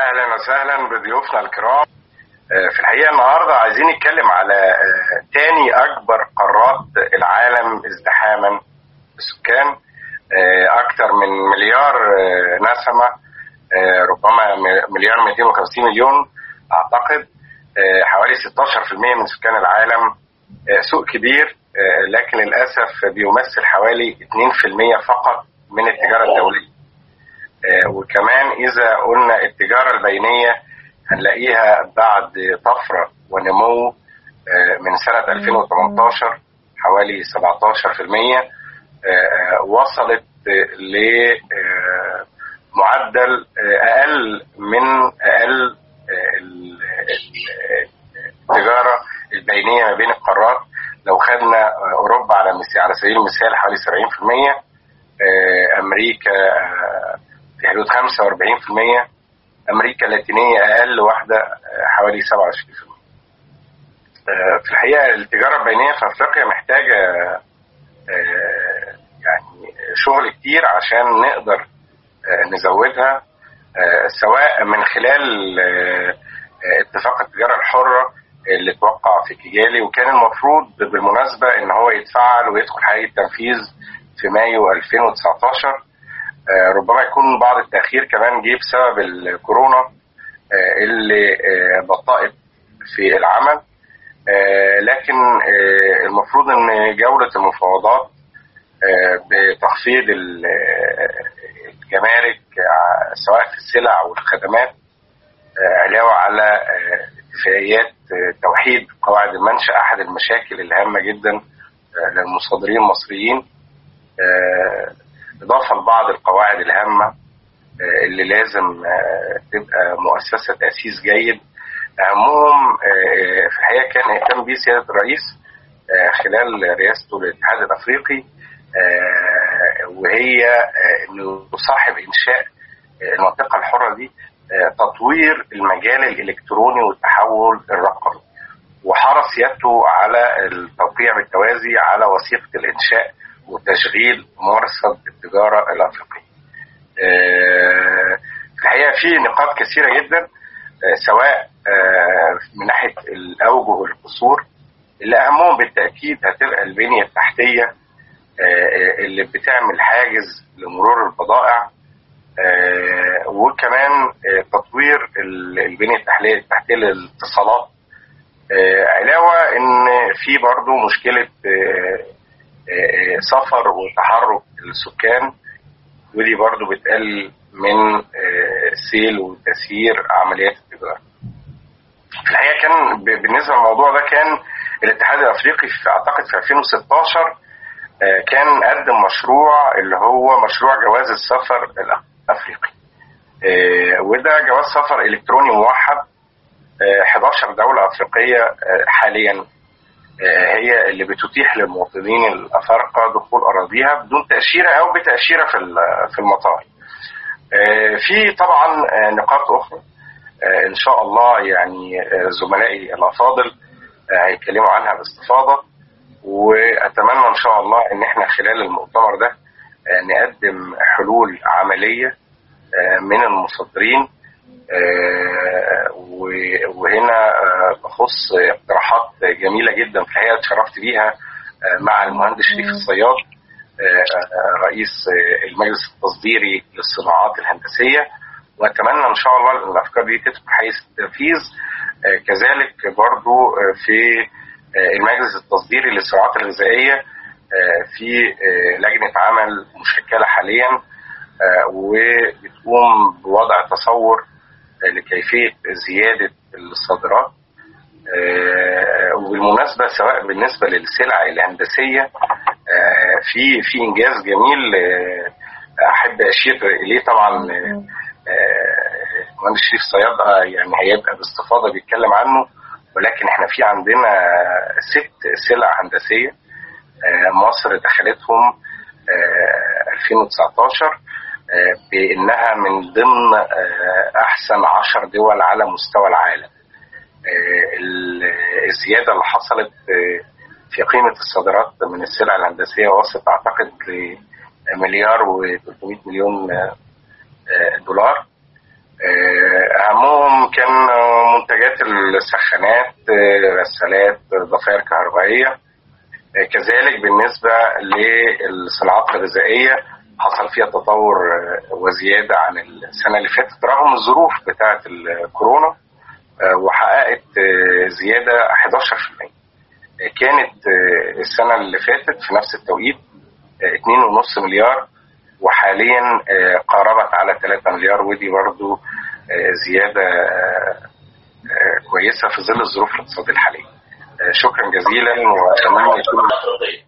اهلا وسهلا بضيوفنا الكرام في الحقيقه النهارده عايزين نتكلم على تاني اكبر قارات العالم ازدحاما بالسكان اكثر من مليار نسمه ربما مليار 250 مليون اعتقد حوالي 16% من سكان العالم سوق كبير لكن للاسف بيمثل حوالي 2% فقط من التجاره الدوليه وكمان اذا قلنا التجاره البينيه هنلاقيها بعد طفره ونمو من سنه 2018 حوالي 17% وصلت لمعدل اقل من اقل التجاره البينيه ما بين القارات لو خدنا اوروبا على على سبيل المثال حوالي 70% امريكا في حدود 45% امريكا اللاتينيه اقل واحده حوالي 27% في الحقيقه التجاره البينيه في افريقيا محتاجه يعني شغل كتير عشان نقدر نزودها سواء من خلال اتفاق التجاره الحره اللي توقع في كيجالي وكان المفروض بالمناسبه ان هو يتفعل ويدخل حقيقه التنفيذ في مايو 2019 ربما يكون بعض التاخير كمان جه بسبب الكورونا اللي بطأت في العمل لكن المفروض ان جوله المفاوضات بتخفيض الجمارك سواء في السلع او الخدمات علاوه على اتفاقيات توحيد قواعد المنشا احد المشاكل الهامه جدا للمصادرين المصريين اضافه لبعض القواعد الهامه اللي لازم تبقى مؤسسه تاسيس جيد اهمهم في الحقيقه كان اهتم به سياده الرئيس خلال رئاسته للاتحاد الافريقي وهي انه صاحب انشاء المنطقه الحره دي تطوير المجال الالكتروني والتحول الرقمي وحرص سيادته على التوقيع بالتوازي على وثيقه الانشاء وتشغيل مرصد التجاره الافريقيه. في الحقيقه في نقاط كثيره جدا سواء من ناحيه الاوجه والقصور اللي اهمهم بالتاكيد هتبقى البنيه التحتيه اللي بتعمل حاجز لمرور البضائع وكمان تطوير البنيه التحتيه التحتيه للاتصالات علاوه ان في برضو مشكله سفر وتحرك السكان ودي برضو بتقلل من سيل وتسيير عمليات التجاره. في الحقيقه كان بالنسبه للموضوع ده كان الاتحاد الافريقي في اعتقد في 2016 كان قدم مشروع اللي هو مشروع جواز السفر الافريقي. وده جواز سفر الكتروني موحد 11 دوله افريقيه حاليا هي اللي بتتيح للمواطنين الافارقه دخول اراضيها بدون تاشيره او بتاشيره في في المطار. في طبعا نقاط اخرى ان شاء الله يعني زملائي الافاضل هيتكلموا عنها باستفاضه واتمنى ان شاء الله ان احنا خلال المؤتمر ده نقدم حلول عمليه من المصدرين وهنا بخص اقتراحات جميله جدا في الحقيقه اتشرفت بيها مع المهندس شريف الصياد رئيس المجلس التصديري للصناعات الهندسيه واتمنى ان شاء الله ان الافكار دي تدخل حيز التنفيذ كذلك برضو في المجلس التصديري للصناعات الغذائيه في لجنه عمل مشكله حاليا وبتقوم بوضع تصور لكيفيه زياده الصادرات وبالمناسبه سواء بالنسبه للسلع الهندسيه في في انجاز جميل احب اشير اليه طبعا المهندس شريف صياد يعني هيبقى باستفاضه بيتكلم عنه ولكن احنا في عندنا ست سلع هندسيه مصر دخلتهم 2019 بانها من ضمن احسن عشر دول على مستوى العالم الزياده اللي حصلت في قيمه الصادرات من السلع الهندسيه وصلت اعتقد لمليار و300 مليون دولار اهم كان منتجات السخانات غسالات ضفائر كهربائيه كذلك بالنسبه للصناعات الغذائيه حصل فيها تطور وزياده عن السنه اللي فاتت رغم الظروف بتاعه الكورونا وحققت زياده 11% كانت السنه اللي فاتت في نفس التوقيت 2.5 مليار وحاليا قاربت على 3 مليار ودي برضو زياده كويسه في ظل الظروف الاقتصاديه الحاليه. شكرا جزيلا واتمنى يكون